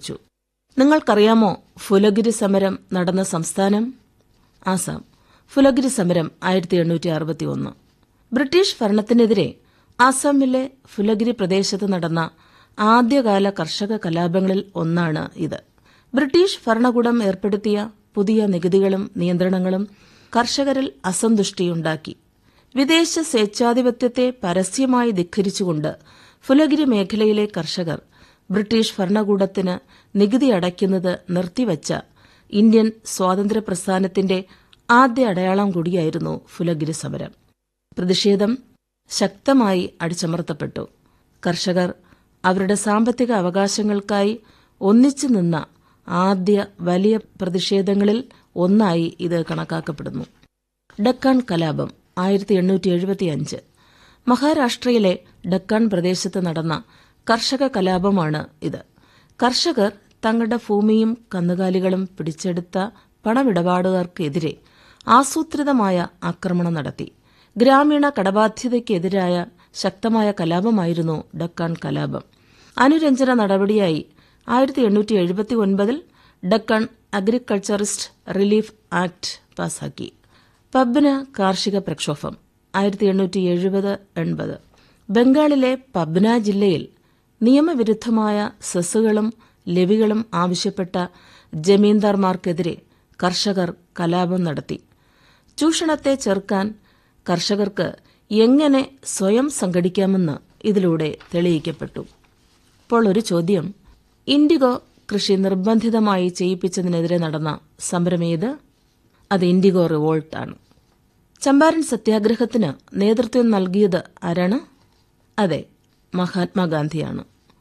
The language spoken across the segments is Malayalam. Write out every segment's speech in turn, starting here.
കുറിച്ചു നിങ്ങൾക്കറിയാമോ ഫുലഗിരി സമരം നടന്ന സംസ്ഥാനം ആസാം ഫുലഗിരി സമരം ആയിരത്തി എണ്ണൂറ്റി അറുപത്തി ഒന്ന് ബ്രിട്ടീഷ് ഭരണത്തിനെതിരെ ആസാമിലെ ഫുലഗിരി പ്രദേശത്ത് നടന്ന ആദ്യകാല കർഷക കലാപങ്ങളിൽ ഒന്നാണ് ഇത് ബ്രിട്ടീഷ് ഭരണകൂടം ഏർപ്പെടുത്തിയ പുതിയ നികുതികളും നിയന്ത്രണങ്ങളും കർഷകരിൽ അസന്തുഷ്ടിയുണ്ടാക്കി വിദേശ സ്വേച്ഛാധിപത്യത്തെ പരസ്യമായി ധിഖരിച്ചുകൊണ്ട് ഫുലഗിരി മേഖലയിലെ കർഷകർ ബ്രിട്ടീഷ് ഭരണകൂടത്തിന് നികുതി അടയ്ക്കുന്നത് നിർത്തിവച്ച ഇന്ത്യൻ സ്വാതന്ത്ര്യ പ്രസ്ഥാനത്തിന്റെ ആദ്യ അടയാളം കൂടിയായിരുന്നു ഫുലഗിരി സമരം പ്രതിഷേധം ശക്തമായി അടിച്ചമർത്തപ്പെട്ടു കർഷകർ അവരുടെ സാമ്പത്തിക അവകാശങ്ങൾക്കായി ഒന്നിച്ചു നിന്ന ആദ്യ വലിയ പ്രതിഷേധങ്ങളിൽ ഒന്നായി ഇത് കണക്കാക്കപ്പെടുന്നു ഡക്കാൻ കലാപം ആയിരത്തി എണ്ണൂറ്റി എഴുപത്തിയഞ്ച് മഹാരാഷ്ട്രയിലെ ഡക്കാൻ പ്രദേശത്ത് നടന്ന കർഷക കലാപമാണ് ഇത് കർഷകർ തങ്ങളുടെ ഭൂമിയും കന്നുകാലികളും പിടിച്ചെടുത്ത പണമിടപാടുകാർക്കെതിരെ ആസൂത്രിതമായ ആക്രമണം നടത്തി ഗ്രാമീണ കടബാധ്യതയ്ക്കെതിരായ ശക്തമായ കലാപമായിരുന്നു ഡക്കാൻ കലാപം അനുരഞ്ജന നടപടിയായി ആയിരത്തി എണ്ണൂറ്റി എഴുപത്തി ഒൻപതിൽ ഡക്കാൻ അഗ്രികൾച്ചറിസ്റ്റ് റിലീഫ് ആക്ട് പാസാക്കി പബ്ന കാർഷിക പ്രക്ഷോഭം ആയിരത്തി എണ്ണൂറ്റി എഴുപത് എൺപത് ബംഗാളിലെ പബ്ന ജില്ലയിൽ നിയമവിരുദ്ധമായ സെസ്സുകളും ലെവികളും ആവശ്യപ്പെട്ട ജമീന്ദാർമാർക്കെതിരെ കർഷകർ കലാപം നടത്തി ചൂഷണത്തെ ചെറുക്കാൻ കർഷകർക്ക് എങ്ങനെ സ്വയം സംഘടിക്കാമെന്ന് ഇതിലൂടെ തെളിയിക്കപ്പെട്ടു ഇപ്പോൾ ഒരു ചോദ്യം ഇൻഡിഗോ കൃഷി നിർബന്ധിതമായി ചെയ്യിപ്പിച്ചതിനെതിരെ നടന്ന സമരമേത് അത് ഇൻഡിഗോ റിവോൾട്ട് ആണ് ചമ്പാരൻ സത്യാഗ്രഹത്തിന് നേതൃത്വം നൽകിയത് ആരാണ് അതെ മഹാത്മാഗാന്ധിയാണ്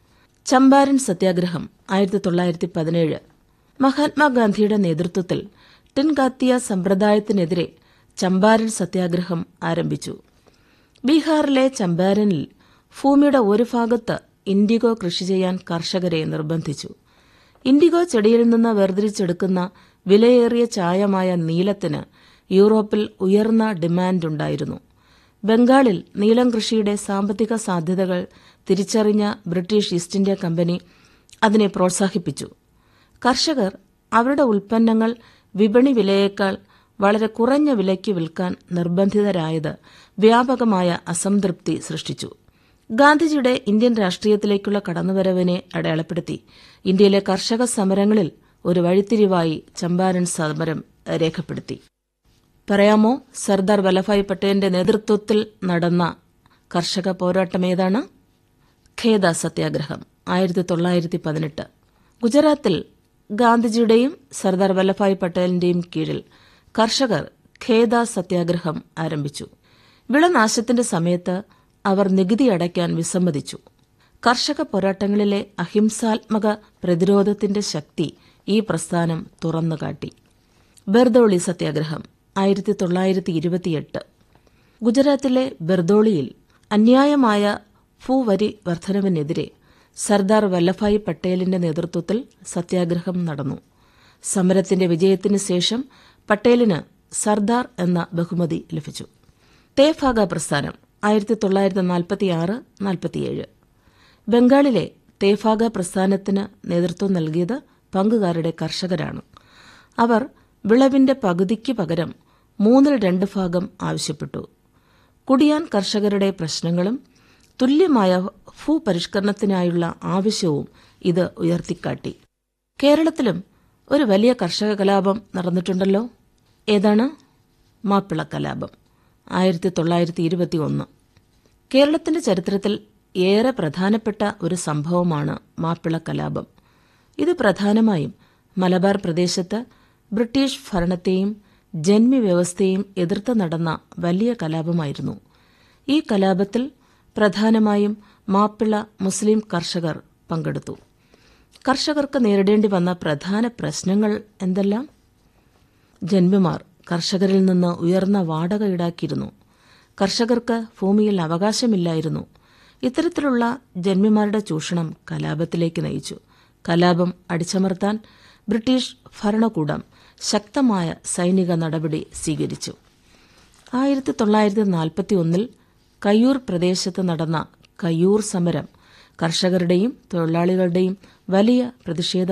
ചമ്പാരൻ സത്യാഗ്രഹം ആയിരത്തി തൊള്ളായിരത്തി പതിനേഴ് മഹാത്മാഗാന്ധിയുടെ നേതൃത്വത്തിൽ ടിൻകാത്തിയ സമ്പ്രദായത്തിനെതിരെ ചമ്പാരൻ സത്യാഗ്രഹം ആരംഭിച്ചു ബീഹാറിലെ ചമ്പാരനിൽ ഭൂമിയുടെ ഒരു ഭാഗത്ത് ഇൻഡിഗോ കൃഷി ചെയ്യാൻ കർഷകരെ നിർബന്ധിച്ചു ഇൻഡിഗോ ചെടിയിൽ നിന്ന് വേർതിരിച്ചെടുക്കുന്ന വിലയേറിയ ചായമായ നീലത്തിന് യൂറോപ്പിൽ ഉയർന്ന ഡിമാൻഡുണ്ടായിരുന്നു ബംഗാളിൽ നീലം കൃഷിയുടെ സാമ്പത്തിക സാധ്യതകൾ തിരിച്ചറിഞ്ഞ ബ്രിട്ടീഷ് ഈസ്റ്റ് ഇന്ത്യ കമ്പനി അതിനെ പ്രോത്സാഹിപ്പിച്ചു കർഷകർ അവരുടെ ഉൽപ്പന്നങ്ങൾ വിപണി വിലയേക്കാൾ വളരെ കുറഞ്ഞ വിലയ്ക്ക് വിൽക്കാൻ നിർബന്ധിതരായത് വ്യാപകമായ അസംതൃപ്തി സൃഷ്ടിച്ചു ഗാന്ധിജിയുടെ ഇന്ത്യൻ രാഷ്ട്രീയത്തിലേക്കുള്ള കടന്നുവരവിനെ അടയാളപ്പെടുത്തി ഇന്ത്യയിലെ കർഷക സമരങ്ങളിൽ ഒരു വഴിത്തിരിവായി ചമ്പാരൻ സമരം രേഖപ്പെടുത്തി പറയാമോ സർദാർ വല്ലഭായ് പട്ടേലിന്റെ നേതൃത്വത്തിൽ നടന്ന കർഷക പോരാട്ടം ഏതാണ് ഖേദ സത്യാഗ്രഹം ആയിരത്തി തൊള്ളായിരത്തി പതിനെട്ട് ഗുജറാത്തിൽ ഗാന്ധിജിയുടെയും സർദാർ വല്ലഭായ് പട്ടേലിന്റെയും കീഴിൽ കർഷകർ ഖേദ സത്യാഗ്രഹം ആരംഭിച്ചു വിളനാശത്തിന്റെ സമയത്ത് അവർ നികുതി അടയ്ക്കാൻ വിസമ്മതിച്ചു കർഷക പോരാട്ടങ്ങളിലെ അഹിംസാത്മക പ്രതിരോധത്തിന്റെ ശക്തി ഈ പ്രസ്ഥാനം തുറന്നുകാട്ടി ബെർദോളി സത്യാഗ്രഹം ആയിരത്തി തൊള്ളായിരത്തി ഇരുപത്തിയെട്ട് ഗുജറാത്തിലെ ബെർദോളിയിൽ അന്യായമായ ഭൂവരി വർധനവിനെതിരെ സർദാർ വല്ലഭായ് പട്ടേലിന്റെ നേതൃത്വത്തിൽ സത്യാഗ്രഹം നടന്നു സമരത്തിന്റെ വിജയത്തിന് ശേഷം പട്ടേലിന് സർദാർ എന്ന ബഹുമതി ലഭിച്ചു തേഫാഗ പ്രസ്ഥാനം ആയിരത്തി തൊള്ളായിരത്തി നാൽപ്പത്തി ആറ് നാൽപ്പത്തിയേഴ് ബംഗാളിലെ തേഫാഗ പ്രസ്ഥാനത്തിന് നേതൃത്വം നൽകിയത് പങ്കുകാരുടെ കർഷകരാണ് അവർ വിളവിന്റെ പകുതിക്ക് പകരം മൂന്നിൽ രണ്ട് ഭാഗം ആവശ്യപ്പെട്ടു കുടിയാൻ കർഷകരുടെ പ്രശ്നങ്ങളും തുല്യമായ ഭൂപരിഷ്കരണത്തിനായുള്ള ആവശ്യവും ഇത് ഉയർത്തിക്കാട്ടി കേരളത്തിലും ഒരു വലിയ കർഷക കലാപം നടന്നിട്ടുണ്ടല്ലോ ഏതാണ് മാപ്പിള കലാപം ആയിരത്തി തൊള്ളായിരത്തി ഇരുപത്തി ഒന്ന് കേരളത്തിന്റെ ചരിത്രത്തിൽ ഏറെ പ്രധാനപ്പെട്ട ഒരു സംഭവമാണ് മാപ്പിള കലാപം ഇത് പ്രധാനമായും മലബാർ പ്രദേശത്ത് ബ്രിട്ടീഷ് ഭരണത്തെയും ജന്മി വ്യവസ്ഥയെയും എതിർത്ത് നടന്ന വലിയ കലാപമായിരുന്നു ഈ കലാപത്തിൽ പ്രധാനമായും മാപ്പിള മുസ്ലിം കർഷകർ പങ്കെടുത്തു കർഷകർക്ക് നേരിടേണ്ടി വന്ന പ്രധാന പ്രശ്നങ്ങൾ എന്തെല്ലാം ജന്മിമാർ കർഷകരിൽ നിന്ന് ഉയർന്ന വാടക ഈടാക്കിയിരുന്നു കർഷകർക്ക് ഭൂമിയിൽ അവകാശമില്ലായിരുന്നു ഇത്തരത്തിലുള്ള ജന്മിമാരുടെ ചൂഷണം കലാപത്തിലേക്ക് നയിച്ചു കലാപം അടിച്ചമർത്താൻ ബ്രിട്ടീഷ് ഭരണകൂടം ശക്തമായ സൈനിക നടപടി സ്വീകരിച്ചു ആയിരത്തി തൊള്ളായിരത്തി നാൽപ്പത്തി ഒന്നിൽ കയ്യൂർ പ്രദേശത്ത് നടന്ന കയ്യൂർ സമരം കർഷകരുടെയും തൊഴിലാളികളുടെയും വലിയ പ്രതിഷേധ